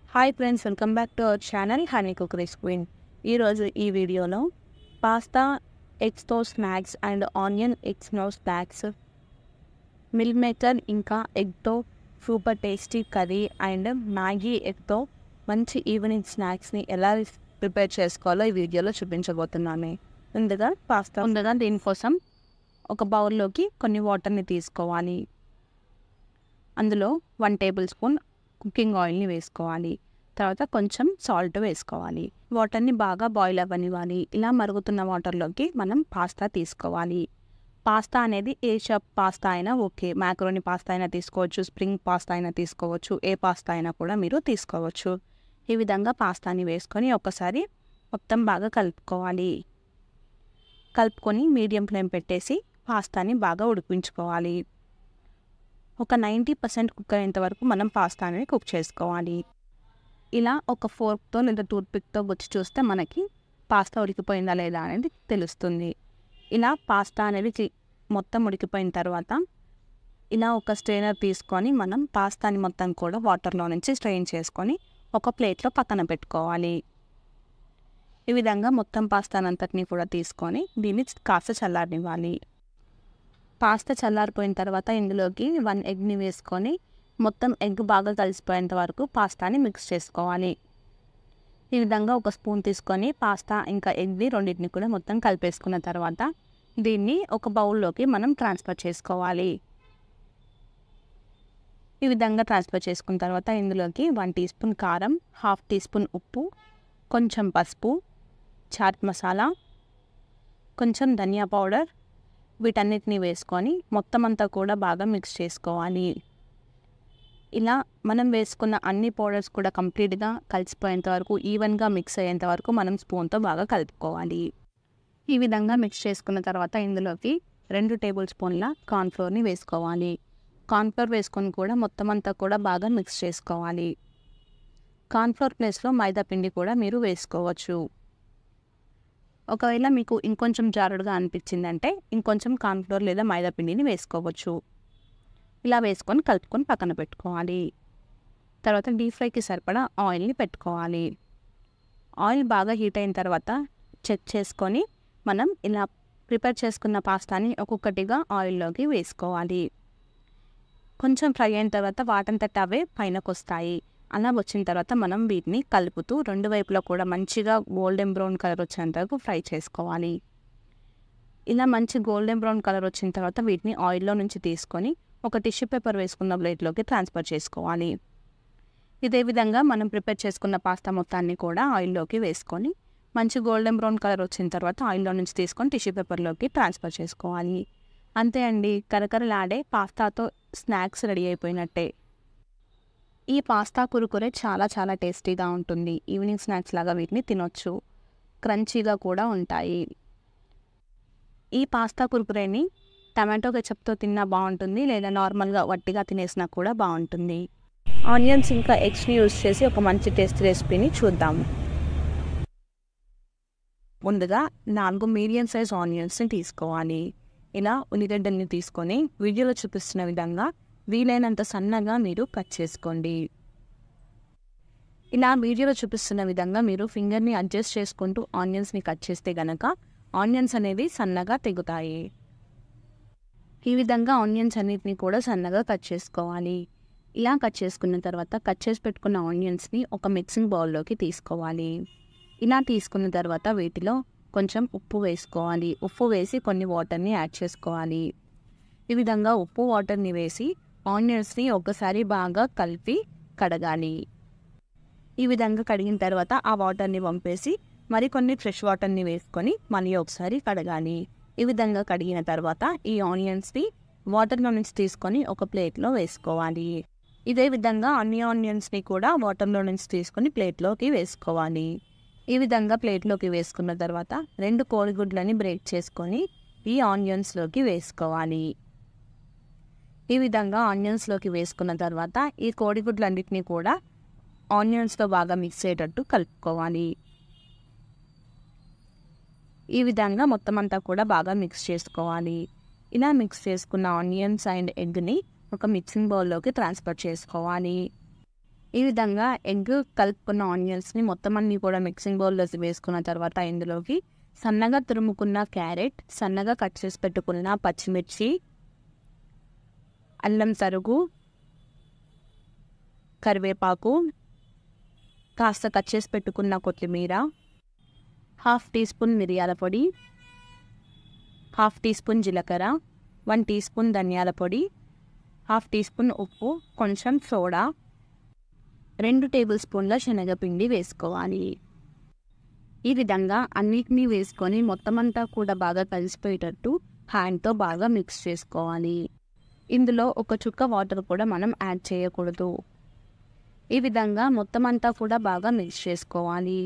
hi friends welcome back to our channel honey cookeries queen ఈరోజు ఈ వీడియోలో pasta ఎగ్స్తో స్నాక్స్ అండ్ ఆనియన్ ఎగ్స్నో స్నాక్స్ మిల్క్ మేకర్ ఇంకా ఎగ్తో super tasty curry and Maggi ఎగ్తో మంచి ఈవినింగ్ స్నాక్స్ని ఎలా ప్రిపేర్ చేసుకోవాలో ఈ వీడియోలో చూపించబోతున్నాను ముందుగా పాస్తా ముందుగా దీనికోసం ఒక బౌల్లోకి కొన్ని వాటర్ని తీసుకోవాలి అందులో వన్ టేబుల్ స్పూన్ కుకింగ్ ఆయిల్ని వేసుకోవాలి తర్వాత కొంచెం సాల్ట్ వేసుకోవాలి వాటర్ని బాగా బాయిల్ అవ్వనివ్వాలి ఇలా మరుగుతున్న వాటర్లోకి మనం పాస్తా తీసుకోవాలి పాస్తా అనేది ఏ షాప్ పాస్తా అయినా ఓకే మ్యాక్రోని పాస్తా అయినా తీసుకోవచ్చు స్ప్రింగ్ పాస్తా అయినా తీసుకోవచ్చు ఏ పాస్తా అయినా కూడా మీరు తీసుకోవచ్చు ఈ విధంగా పాస్తాని వేసుకొని ఒకసారి మొత్తం బాగా కలుపుకోవాలి కలుపుకొని మీడియం ఫ్లేమ్ పెట్టేసి పాస్తాని బాగా ఉడికించుకోవాలి ఒక నైంటీ పర్సెంట్ కుక్ అయ్యేంత వరకు మనం పాస్తా అనేది కుక్ చేసుకోవాలి ఇలా ఒక ఫోర్క్తో లేదా టూత్పిక్తో గుచ్చి చూస్తే మనకి పాస్తా ఉడికిపోయిందా లేదా అనేది తెలుస్తుంది ఇలా పాస్తా అనేది చి- మొత్తం ఉడికిపోయిన తర్వాత ఇలా ఒక స్ట్రెయినర్ తీసుకొని మనం పాస్తాని మొత్తం కూడా వాటర్లో నుంచి స్ట్రెయిన్ చేసుకొని ఒక ప్లేట్లో పక్కన పెట్టుకోవాలి ఈ విధంగా మొత్తం పాస్తానంతటిని కూడా తీసుకొని దీన్ని కాస్త చల్లారనివ్వాలి పాస్తా చల్లారిపోయిన తర్వాత ఇందులోకి వన్ ఎగ్ని వేసుకొని మొత్తం ఎగ్ బాగా కలిసిపోయేంత వరకు పాస్తాని మిక్స్ చేసుకోవాలి ఈ విధంగా ఒక స్పూన్ తీసుకొని పాస్తా ఇంకా ఎగ్ని రెండింటిని కూడా మొత్తం కలిపేసుకున్న తర్వాత దీన్ని ఒక బౌల్లోకి మనం ట్రాన్స్ఫర్ చేసుకోవాలి ఈ విధంగా ట్రాన్స్ఫర్ చేసుకున్న తర్వాత ఇందులోకి వన్ టీ స్పూన్ కారం హాఫ్ టీ స్పూన్ ఉప్పు కొంచెం పసుపు చాట్ మసాలా కొంచెం ధనియా పౌడర్ వీటన్నిటిని వేసుకొని మొత్తం అంతా కూడా బాగా మిక్స్ చేసుకోవాలి ఇలా మనం వేసుకున్న అన్ని పౌడర్స్ కూడా కంప్లీట్గా కలిసిపోయేంత వరకు ఈవెన్గా మిక్స్ అయ్యేంత వరకు మనం స్పూన్తో బాగా కలుపుకోవాలి ఈ విధంగా మిక్స్ చేసుకున్న తర్వాత ఇందులోకి రెండు టేబుల్ స్పూన్ల కార్న్ఫ్లోర్ని వేసుకోవాలి కార్న్ఫ్లోర్ వేసుకొని కూడా మొత్తం అంతా కూడా బాగా మిక్స్ చేసుకోవాలి కార్న్ఫ్లోర్ ప్లేస్లో మైదా పిండి కూడా మీరు వేసుకోవచ్చు ఒకవేళ మీకు ఇంకొంచెం జారుడుగా అనిపించిందంటే ఇంకొంచెం కార్న్ఫ్లోర్ లేదా మైదా పిండిని వేసుకోవచ్చు ఇలా వేసుకొని కలుపుకొని పక్కన పెట్టుకోవాలి తర్వాత డీప్ ఫ్రైకి సరిపడా ఆయిల్ని పెట్టుకోవాలి ఆయిల్ బాగా హీట్ అయిన తర్వాత చెక్ చేసుకొని మనం ఇలా ప్రిపేర్ చేసుకున్న పాస్తాని ఒక్కొక్కటిగా ఆయిల్లోకి వేసుకోవాలి కొంచెం ఫ్రై అయిన తర్వాత వాటంతట అవే పైనకు వస్తాయి అలా వచ్చిన తర్వాత మనం వీటిని కలుపుతూ రెండు వైపులా కూడా మంచిగా గోల్డెన్ బ్రౌన్ కలర్ వచ్చేంత వరకు ఫ్రై చేసుకోవాలి ఇలా మంచి గోల్డెన్ బ్రౌన్ కలర్ వచ్చిన తర్వాత వీటిని ఆయిల్లో నుంచి తీసుకొని ఒక టిష్యూ పేపర్ వేసుకున్న ప్లేట్లోకి ట్రాన్స్ఫర్ చేసుకోవాలి ఇదే విధంగా మనం ప్రిపేర్ చేసుకున్న పాస్తా మొత్తాన్ని కూడా ఆయిల్లోకి వేసుకొని మంచి గోల్డెన్ బ్రౌన్ కలర్ వచ్చిన తర్వాత ఆయిల్లో నుంచి తీసుకొని టిష్యూ పేపర్లోకి ట్రాన్స్ఫర్ చేసుకోవాలి అంతే అండి కరకరలాడే పాస్తాతో స్నాక్స్ రెడీ అయిపోయినట్టే ఈ పాస్తా కురుకురే చాలా చాలా టేస్టీగా ఉంటుంది ఈవినింగ్ స్నాక్స్ లాగా వీటిని తినొచ్చు క్రంచీగా కూడా ఉంటాయి ఈ పాస్తా కురుకురేని టమాటో కెచప్తో తిన్నా బాగుంటుంది లేదా నార్మల్గా వట్టిగా తినేసినా కూడా బాగుంటుంది ఆనియన్స్ ఇంకా ఎగ్స్ని యూజ్ చేసి ఒక మంచి టేస్ట్ రెసిపీని చూద్దాం ముందుగా నాలుగు మీడియం సైజ్ ఆనియన్స్ని తీసుకోవాలి ఇలా ఉల్లిగడ్డల్ని తీసుకొని వీడియోలో చూపిస్తున్న విధంగా వీలైనంత సన్నగా మీరు కట్ చేసుకోండి ఇలా వీడియోలో చూపిస్తున్న విధంగా మీరు ఫింగర్ని అడ్జస్ట్ చేసుకుంటూ ఆనియన్స్ని కట్ చేస్తే గనక ఆనియన్స్ అనేవి సన్నగా తెగుతాయి ఈ విధంగా ఆనియన్స్ అన్నిటిని కూడా సన్నగా కట్ చేసుకోవాలి ఇలా కట్ చేసుకున్న తర్వాత కట్ చేసి పెట్టుకున్న ఆనియన్స్ని ఒక మిక్సింగ్ బౌల్లోకి తీసుకోవాలి ఇలా తీసుకున్న తర్వాత వీటిలో కొంచెం ఉప్పు వేసుకోవాలి ఉప్పు వేసి కొన్ని వాటర్ని యాడ్ చేసుకోవాలి ఈ విధంగా ఉప్పు వాటర్ని వేసి ఆనియన్స్ని ఒకసారి బాగా కలిపి కడగాలి ఈ విధంగా కడిగిన తర్వాత ఆ వాటర్ని పంపేసి మరికొన్ని ఫ్రెష్ వాటర్ని వేసుకొని మళ్ళీ ఒకసారి కడగాలి ఈ విధంగా కడిగిన తర్వాత ఈ ఆనియన్స్ని వాటర్లో నుంచి తీసుకొని ఒక ప్లేట్లో వేసుకోవాలి ఇదే విధంగా అన్ని ఆనియన్స్ని కూడా వాటర్లో నుంచి తీసుకొని ప్లేట్లోకి వేసుకోవాలి ఈ విధంగా ప్లేట్లోకి వేసుకున్న తర్వాత రెండు కోడిగుడ్లని బ్రేక్ చేసుకొని ఈ ఆనియన్స్లోకి వేసుకోవాలి ఈ విధంగా ఆనియన్స్లోకి వేసుకున్న తర్వాత ఈ కోడిగుడ్లన్నిటిని కూడా ఆనియన్స్తో బాగా మిక్స్ అయ్యేటట్టు కలుపుకోవాలి ఈ విధంగా మొత్తం అంతా కూడా బాగా మిక్స్ చేసుకోవాలి ఇలా మిక్స్ చేసుకున్న ఆనియన్స్ అండ్ ఎగ్ని ఒక మిక్సింగ్ బౌల్లోకి ట్రాన్స్ఫర్ చేసుకోవాలి ఈ విధంగా ఎగ్ కలుపుకున్న ఆనియన్స్ని మొత్తం అన్ని కూడా మిక్సింగ్ బౌల్లో వేసుకున్న తర్వాత ఇందులోకి సన్నగా తురుముకున్న క్యారెట్ సన్నగా కట్ చేసి పెట్టుకున్న పచ్చిమిర్చి అల్లం తరుగు కరివేపాకు కాస్త కట్ చేసి పెట్టుకున్న కొత్తిమీర హాఫ్ టీ స్పూన్ మిరియాల పొడి హాఫ్ టీ స్పూన్ జీలకర్ర వన్ టీ స్పూన్ ధనియాల పొడి హాఫ్ టీ స్పూన్ ఉప్పు కొంచెం సోడా రెండు టేబుల్ స్పూన్ల శనగపిండి వేసుకోవాలి ఈ విధంగా అన్నిటినీ వేసుకొని మొత్తం అంతా కూడా బాగా కలిసిపోయేటట్టు హ్యాండ్తో బాగా మిక్స్ చేసుకోవాలి ఇందులో ఒక చుక్క వాటర్ కూడా మనం యాడ్ చేయకూడదు ఈ విధంగా మొత్తం అంతా కూడా బాగా మిక్స్ చేసుకోవాలి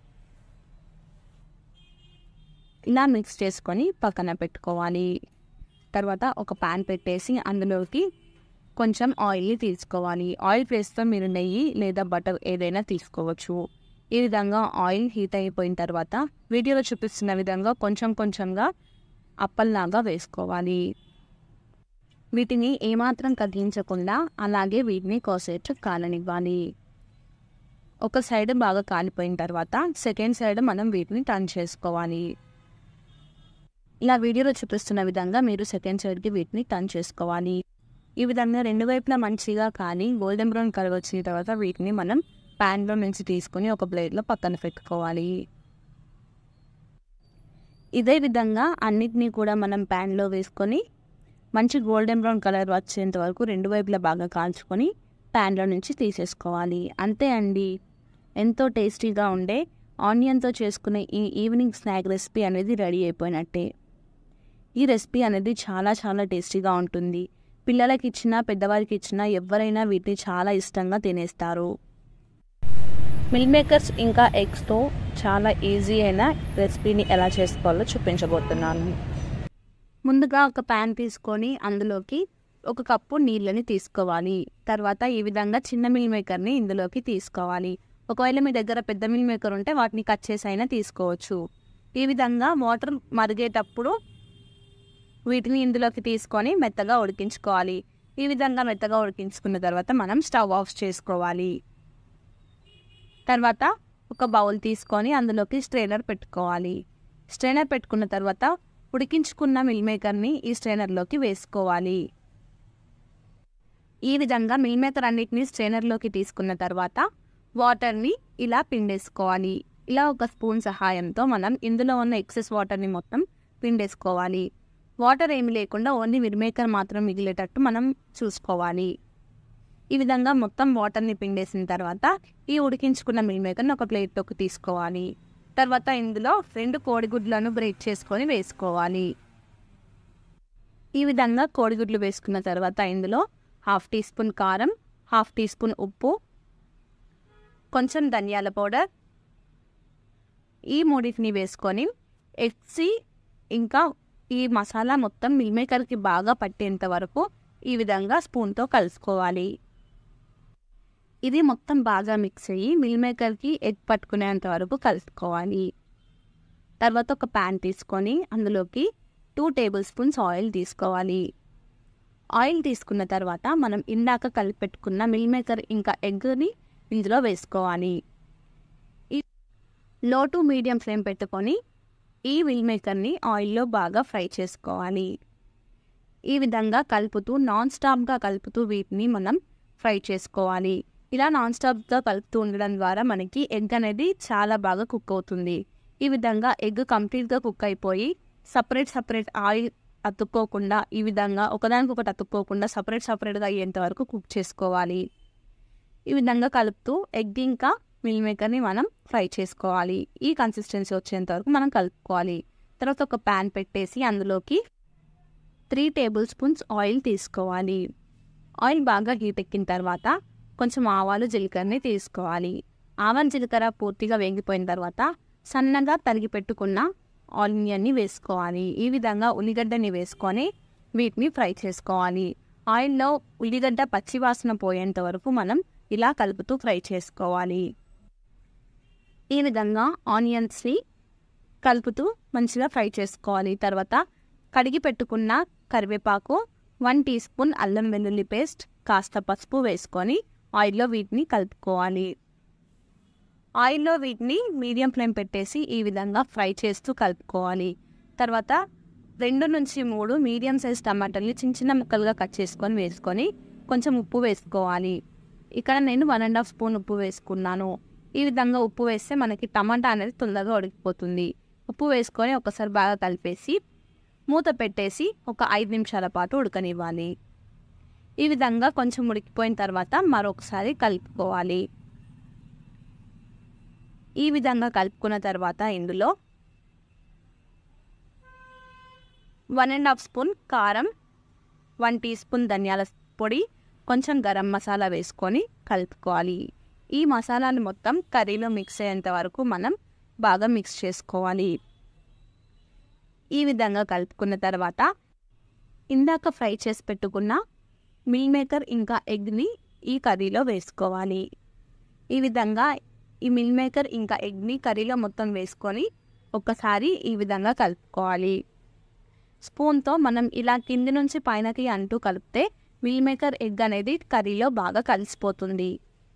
ఇలా మిక్స్ చేసుకొని పక్కన పెట్టుకోవాలి తర్వాత ఒక ప్యాన్ పెట్టేసి అందులోకి కొంచెం ఆయిల్ తీసుకోవాలి ఆయిల్ ప్లేస్తో మీరు నెయ్యి లేదా బటర్ ఏదైనా తీసుకోవచ్చు ఈ విధంగా ఆయిల్ హీట్ అయిపోయిన తర్వాత వీడియోలో చూపిస్తున్న విధంగా కొంచెం కొంచెంగా అప్పల్లాగా వేసుకోవాలి వీటిని ఏమాత్రం కదిలించకుండా అలాగే వీటిని కోసేట్టు కాలనివ్వాలి ఒక సైడ్ బాగా కాలిపోయిన తర్వాత సెకండ్ సైడ్ మనం వీటిని టర్న్ చేసుకోవాలి ఇలా వీడియోలో చూపిస్తున్న విధంగా మీరు సెకండ్ సైడ్కి వీటిని టర్న్ చేసుకోవాలి ఈ విధంగా రెండు వైపులా మంచిగా కానీ గోల్డెన్ బ్రౌన్ కలర్ వచ్చిన తర్వాత వీటిని మనం ప్యాన్లో నుంచి తీసుకొని ఒక ప్లేట్లో పక్కన పెట్టుకోవాలి ఇదే విధంగా అన్నిటినీ కూడా మనం ప్యాన్లో వేసుకొని మంచి గోల్డెన్ బ్రౌన్ కలర్ వచ్చేంత వరకు రెండు వైపులా బాగా కాల్చుకొని ప్యాన్లో నుంచి తీసేసుకోవాలి అంతే అండి ఎంతో టేస్టీగా ఉండే ఆనియన్తో చేసుకునే ఈ ఈవినింగ్ స్నాక్ రెసిపీ అనేది రెడీ అయిపోయినట్టే ఈ రెసిపీ అనేది చాలా చాలా టేస్టీగా ఉంటుంది పిల్లలకి ఇచ్చినా పెద్దవారికి ఇచ్చినా ఎవరైనా వీటిని చాలా ఇష్టంగా తినేస్తారు మిల్ మేకర్స్ ఇంకా ఎగ్స్తో చాలా ఈజీ అయిన రెసిపీని ఎలా చేసుకోవాలో చూపించబోతున్నాను ముందుగా ఒక ప్యాన్ తీసుకొని అందులోకి ఒక కప్పు నీళ్ళని తీసుకోవాలి తర్వాత ఈ విధంగా చిన్న మిల్ మేకర్ని ఇందులోకి తీసుకోవాలి ఒకవేళ మీ దగ్గర పెద్ద మిల్ మేకర్ ఉంటే వాటిని కట్ చేసి అయినా తీసుకోవచ్చు ఈ విధంగా వాటర్ మరిగేటప్పుడు వీటిని ఇందులోకి తీసుకొని మెత్తగా ఉడికించుకోవాలి ఈ విధంగా మెత్తగా ఉడికించుకున్న తర్వాత మనం స్టవ్ ఆఫ్ చేసుకోవాలి తర్వాత ఒక బౌల్ తీసుకొని అందులోకి స్ట్రైనర్ పెట్టుకోవాలి స్ట్రైనర్ పెట్టుకున్న తర్వాత ఉడికించుకున్న మిల్ మేకర్ని ఈ స్ట్రైనర్లోకి వేసుకోవాలి ఈ విధంగా మిల్ మేకర్ అన్నిటిని స్ట్రైనర్లోకి తీసుకున్న తర్వాత వాటర్ని ఇలా పిండేసుకోవాలి ఇలా ఒక స్పూన్ సహాయంతో మనం ఇందులో ఉన్న ఎక్సెస్ వాటర్ని మొత్తం పిండేసుకోవాలి వాటర్ ఏమి లేకుండా ఓన్లీ మిల్ మేకర్ మాత్రం మిగిలేటట్టు మనం చూసుకోవాలి ఈ విధంగా మొత్తం వాటర్ని పిండేసిన తర్వాత ఈ ఉడికించుకున్న మిల్ మేకర్ని ఒక ప్లేట్లోకి తీసుకోవాలి తర్వాత ఇందులో రెండు కోడిగుడ్లను బ్రేక్ చేసుకొని వేసుకోవాలి ఈ విధంగా కోడిగుడ్లు వేసుకున్న తర్వాత ఇందులో హాఫ్ టీ స్పూన్ కారం హాఫ్ టీ స్పూన్ ఉప్పు కొంచెం ధనియాల పౌడర్ ఈ మూడింటిని వేసుకొని ఎగ్సి ఇంకా ఈ మసాలా మొత్తం మిల్ మేకర్కి బాగా పట్టేంత వరకు ఈ విధంగా స్పూన్తో కలుసుకోవాలి ఇది మొత్తం బాగా మిక్స్ అయ్యి మిల్ మేకర్కి ఎగ్ పట్టుకునేంత వరకు కలుపుకోవాలి తర్వాత ఒక ప్యాన్ తీసుకొని అందులోకి టూ టేబుల్ స్పూన్స్ ఆయిల్ తీసుకోవాలి ఆయిల్ తీసుకున్న తర్వాత మనం ఇందాక కలిపి పెట్టుకున్న మిల్ మేకర్ ఇంకా ఎగ్ని ఇందులో వేసుకోవాలి ఈ లో టు మీడియం ఫ్లేమ్ పెట్టుకొని ఈ మిల్ మేకర్ని ఆయిల్లో బాగా ఫ్రై చేసుకోవాలి ఈ విధంగా కలుపుతూ నాన్ స్టాప్గా కలుపుతూ వీటిని మనం ఫ్రై చేసుకోవాలి ఇలా నాన్ స్టాప్గా కలుపుతూ ఉండడం ద్వారా మనకి ఎగ్ అనేది చాలా బాగా కుక్ అవుతుంది ఈ విధంగా ఎగ్ కంప్లీట్గా కుక్ అయిపోయి సపరేట్ సపరేట్ ఆయిల్ అతుక్కోకుండా ఈ విధంగా ఒకదానికొకటి అతుక్కోకుండా సపరేట్ సపరేట్గా అయ్యేంత వరకు కుక్ చేసుకోవాలి ఈ విధంగా కలుపుతూ ఎగ్ ఇంకా మిల్ మేకర్ని మనం ఫ్రై చేసుకోవాలి ఈ కన్సిస్టెన్సీ వచ్చేంత వరకు మనం కలుపుకోవాలి తర్వాత ఒక ప్యాన్ పెట్టేసి అందులోకి త్రీ టేబుల్ స్పూన్స్ ఆయిల్ తీసుకోవాలి ఆయిల్ బాగా హీట్ ఎక్కిన తర్వాత కొంచెం ఆవాలు జీలకర్రని తీసుకోవాలి ఆవాలు జీలకర్ర పూర్తిగా వేగిపోయిన తర్వాత సన్నగా తరిగి పెట్టుకున్న ఆనియన్ని వేసుకోవాలి ఈ విధంగా ఉల్లిగడ్డని వేసుకొని వీటిని ఫ్రై చేసుకోవాలి ఆయిల్లో ఉల్లిగడ్డ పచ్చివాసన పోయేంత వరకు మనం ఇలా కలుపుతూ ఫ్రై చేసుకోవాలి ఈ విధంగా ఆనియన్స్ని కలుపుతూ మంచిగా ఫ్రై చేసుకోవాలి తర్వాత కడిగి పెట్టుకున్న కరివేపాకు వన్ టీ స్పూన్ అల్లం వెల్లుల్లి పేస్ట్ కాస్త పసుపు వేసుకొని ఆయిల్లో వీటిని కలుపుకోవాలి ఆయిల్లో వీటిని మీడియం ఫ్లేమ్ పెట్టేసి ఈ విధంగా ఫ్రై చేస్తూ కలుపుకోవాలి తర్వాత రెండు నుంచి మూడు మీడియం సైజ్ టమాటాలు చిన్న చిన్న ముక్కలుగా కట్ చేసుకొని వేసుకొని కొంచెం ఉప్పు వేసుకోవాలి ఇక్కడ నేను వన్ అండ్ హాఫ్ స్పూన్ ఉప్పు వేసుకున్నాను ఈ విధంగా ఉప్పు వేస్తే మనకి టమాటా అనేది తొందరగా ఉడికిపోతుంది ఉప్పు వేసుకొని ఒకసారి బాగా కలిపేసి మూత పెట్టేసి ఒక ఐదు నిమిషాల పాటు ఉడకనివ్వాలి ఈ విధంగా కొంచెం ఉడికిపోయిన తర్వాత మరొకసారి కలుపుకోవాలి ఈ విధంగా కలుపుకున్న తర్వాత ఇందులో వన్ అండ్ హాఫ్ స్పూన్ కారం వన్ టీ స్పూన్ ధనియాల పొడి కొంచెం గరం మసాలా వేసుకొని కలుపుకోవాలి ఈ మసాలాలు మొత్తం కర్రీలో మిక్స్ అయ్యేంత వరకు మనం బాగా మిక్స్ చేసుకోవాలి ఈ విధంగా కలుపుకున్న తర్వాత ఇందాక ఫ్రై చేసి పెట్టుకున్న మిల్ మేకర్ ఇంకా ఎగ్ని ఈ కర్రీలో వేసుకోవాలి ఈ విధంగా ఈ మిల్ మేకర్ ఇంకా ఎగ్ని కర్రీలో మొత్తం వేసుకొని ఒక్కసారి ఈ విధంగా కలుపుకోవాలి స్పూన్తో మనం ఇలా కింది నుంచి పైనకి అంటూ కలిపితే మిల్ మేకర్ ఎగ్ అనేది కర్రీలో బాగా కలిసిపోతుంది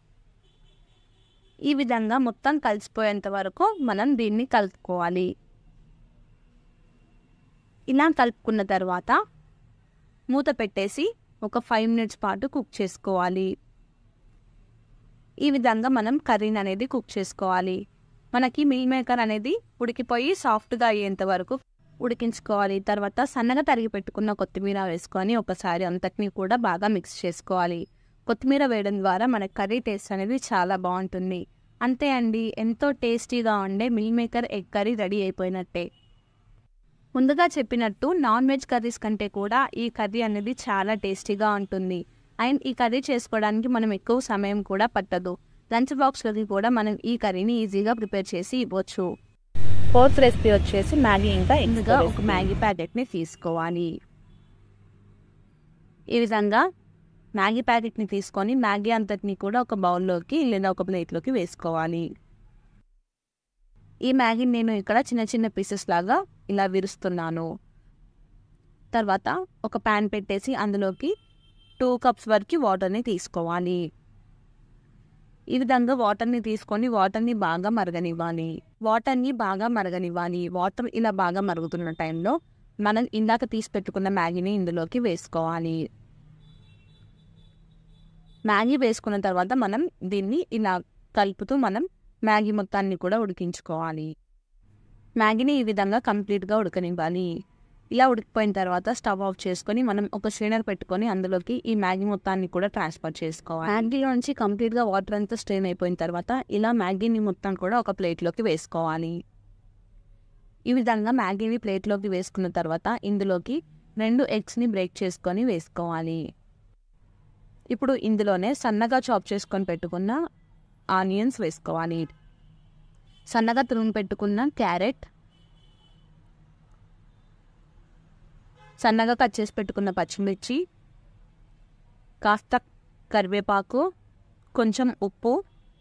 ఈ విధంగా మొత్తం కలిసిపోయేంత వరకు మనం దీన్ని కలుపుకోవాలి ఇలా కలుపుకున్న తర్వాత మూత పెట్టేసి ఒక ఫైవ్ మినిట్స్ పాటు కుక్ చేసుకోవాలి ఈ విధంగా మనం కర్రీని అనేది కుక్ చేసుకోవాలి మనకి మిల్ మేకర్ అనేది ఉడికిపోయి సాఫ్ట్గా అయ్యేంత వరకు ఉడికించుకోవాలి తర్వాత సన్నగా తరిగి పెట్టుకున్న కొత్తిమీర వేసుకొని ఒకసారి అంతటిని కూడా బాగా మిక్స్ చేసుకోవాలి కొత్తిమీర వేయడం ద్వారా మన కర్రీ టేస్ట్ అనేది చాలా బాగుంటుంది అంతే అండి ఎంతో టేస్టీగా ఉండే meal maker egg curry ready అయిపోయినట్టే ముందుగా చెప్పినట్టు నాన్ వెజ్ కర్రీస్ కంటే కూడా ఈ కర్రీ అనేది చాలా టేస్టీగా ఉంటుంది అండ్ ఈ కర్రీ చేసుకోవడానికి మనం ఎక్కువ సమయం కూడా పట్టదు లంచ్ బాక్స్లోకి కూడా మనం ఈ కర్రీని ఈజీగా ప్రిపేర్ చేసి ఇవ్వచ్చు ఫోర్త్ రెసిపీ వచ్చేసి మ్యాగీ ఇంకా ఇందుగా ఒక మ్యాగీ ప్యాకెట్ని తీసుకోవాలి ఈ విధంగా మ్యాగీ ప్యాకెట్ని తీసుకొని మ్యాగీ అంతటిని కూడా ఒక బౌల్లోకి లేదా ఒక ప్లేట్లోకి వేసుకోవాలి ఈ మ్యాగీని నేను ఇక్కడ చిన్న చిన్న పీసెస్ లాగా ఇలా విరుస్తున్నాను తర్వాత ఒక ప్యాన్ పెట్టేసి అందులోకి టూ కప్స్ వరకు వాటర్ని తీసుకోవాలి ఈ విధంగా వాటర్ని తీసుకొని వాటర్ని బాగా మరగనివ్వాలి వాటర్ని బాగా మరగనివ్వాలి వాటర్ ఇలా బాగా మరుగుతున్న టైంలో మనం ఇందాక తీసి పెట్టుకున్న మ్యాగీని ఇందులోకి వేసుకోవాలి మ్యాగీ వేసుకున్న తర్వాత మనం దీన్ని ఇలా కలుపుతూ మనం మ్యాగీ మొత్తాన్ని కూడా ఉడికించుకోవాలి మ్యాగీని ఈ విధంగా కంప్లీట్గా ఉడకనివ్వాలి ఇలా ఉడికిపోయిన తర్వాత స్టవ్ ఆఫ్ చేసుకొని మనం ఒక స్ట్రైనర్ పెట్టుకొని అందులోకి ఈ మ్యాగీ మొత్తాన్ని కూడా ట్రాన్స్ఫర్ చేసుకోవాలి మ్యాగీలో నుంచి కంప్లీట్గా వాటర్ అంతా స్ట్రెయిన్ అయిపోయిన తర్వాత ఇలా మ్యాగీని మొత్తం కూడా ఒక ప్లేట్లోకి వేసుకోవాలి ఈ విధంగా మ్యాగీని ప్లేట్లోకి వేసుకున్న తర్వాత ఇందులోకి రెండు ఎగ్స్ని బ్రేక్ చేసుకొని వేసుకోవాలి ఇప్పుడు ఇందులోనే సన్నగా చాప్ చేసుకొని పెట్టుకున్న ఆనియన్స్ వేసుకోవాలి సన్నగా తురుము పెట్టుకున్న క్యారెట్ సన్నగా కట్ చేసి పెట్టుకున్న పచ్చిమిర్చి కాస్త కరివేపాకు కొంచెం ఉప్పు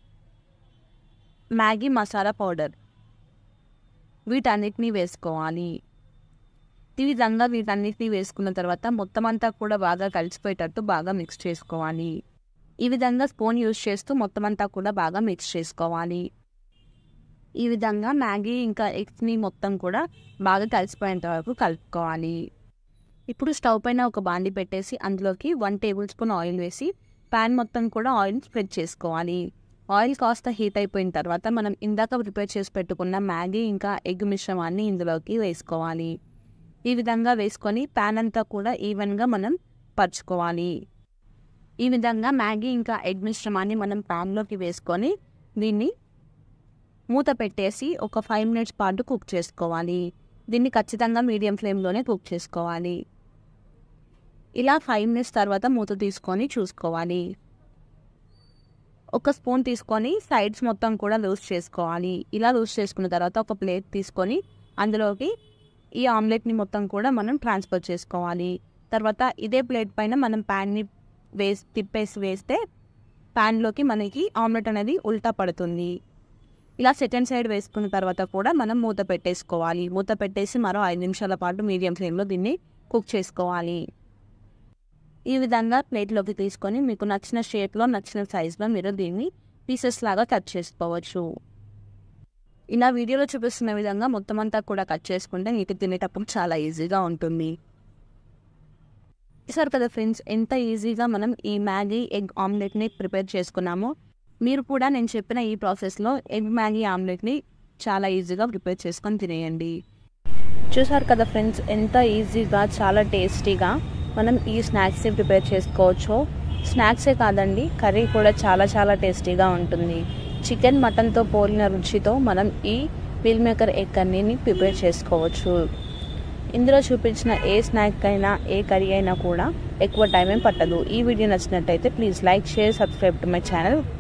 మ్యాగీ మసాలా పౌడర్ వీటన్నిటిని వేసుకోవాలి ఈ విధంగా వీటన్నిటిని వేసుకున్న తర్వాత మొత్తం అంతా కూడా బాగా కలిసిపోయేటట్టు బాగా మిక్స్ చేసుకోవాలి ఈ విధంగా స్పూన్ యూస్ చేస్తూ మొత్తం అంతా కూడా బాగా మిక్స్ చేసుకోవాలి ఈ విధంగా మ్యాగీ ఇంకా ఎగ్స్ని మొత్తం కూడా బాగా కలిసిపోయేంత వరకు కలుపుకోవాలి ఇప్పుడు స్టవ్ పైన ఒక బాండి పెట్టేసి అందులోకి వన్ టేబుల్ స్పూన్ ఆయిల్ వేసి ప్యాన్ మొత్తం కూడా ఆయిల్ స్ప్రెడ్ చేసుకోవాలి ఆయిల్ కాస్త హీట్ అయిపోయిన తర్వాత మనం ఇందాక ప్రిపేర్ చేసి పెట్టుకున్న మ్యాగీ ఇంకా ఎగ్ మిశ్రమాన్ని ఇందులోకి వేసుకోవాలి ఈ విధంగా వేసుకొని ప్యాన్ అంతా కూడా ఈవెన్గా మనం పరుచుకోవాలి ఈ విధంగా మ్యాగీ ఇంకా ఎగ్ మిశ్రమాన్ని మనం ప్యాన్లోకి వేసుకొని దీన్ని మూత పెట్టేసి ఒక ఫైవ్ మినిట్స్ పాటు కుక్ చేసుకోవాలి దీన్ని ఖచ్చితంగా మీడియం ఫ్లేమ్లోనే కుక్ చేసుకోవాలి ఇలా ఫైవ్ మినిట్స్ తర్వాత మూత తీసుకొని చూసుకోవాలి ఒక స్పూన్ తీసుకొని సైడ్స్ మొత్తం కూడా లూజ్ చేసుకోవాలి ఇలా లూజ్ చేసుకున్న తర్వాత ఒక ప్లేట్ తీసుకొని అందులోకి ఈ ఆమ్లెట్ని మొత్తం కూడా మనం ట్రాన్స్ఫర్ చేసుకోవాలి తర్వాత ఇదే ప్లేట్ పైన మనం ప్యాన్ని వేసి తిప్పేసి వేస్తే ప్యాన్లోకి మనకి ఆమ్లెట్ అనేది ఉల్టా పడుతుంది ఇలా సెకండ్ సైడ్ వేసుకున్న తర్వాత కూడా మనం మూత పెట్టేసుకోవాలి మూత పెట్టేసి మరో ఐదు నిమిషాల పాటు మీడియం ఫ్లేమ్లో దీన్ని కుక్ చేసుకోవాలి ఈ విధంగా ప్లేట్లోకి తీసుకొని మీకు నచ్చిన షేప్లో నచ్చిన సైజులో మీరు దీన్ని పీసెస్ లాగా కట్ చేసుకోవచ్చు ఇలా వీడియోలో చూపిస్తున్న విధంగా మొత్తం అంతా కూడా కట్ చేసుకుంటే మీకు తినేటప్పుడు చాలా ఈజీగా ఉంటుంది చూసారు కదా ఫ్రెండ్స్ ఎంత ఈజీగా మనం ఈ మ్యాగీ ఎగ్ ఆమ్లెట్ని ప్రిపేర్ చేసుకున్నామో మీరు కూడా నేను చెప్పిన ఈ ప్రాసెస్లో ఎగ్ మ్యాగీ ఆమ్లెట్ని చాలా ఈజీగా ప్రిపేర్ చేసుకొని తినేయండి చూసారు కదా ఫ్రెండ్స్ ఎంత ఈజీగా చాలా టేస్టీగా మనం ఈ స్నాక్స్ని ప్రిపేర్ చేసుకోవచ్చు స్నాక్సే కాదండి కర్రీ కూడా చాలా చాలా టేస్టీగా ఉంటుంది చికెన్ మటన్తో పోలిన రుచితో మనం ఈ మిల్ మేకర్ ఎగ్ కర్రీని ప్రిపేర్ చేసుకోవచ్చు ఇందులో చూపించిన ఏ స్నాక్ అయినా ఏ కర్రీ అయినా కూడా ఎక్కువ టైం ఏం పట్టదు ఈ వీడియో నచ్చినట్టయితే please like share subscribe to my channel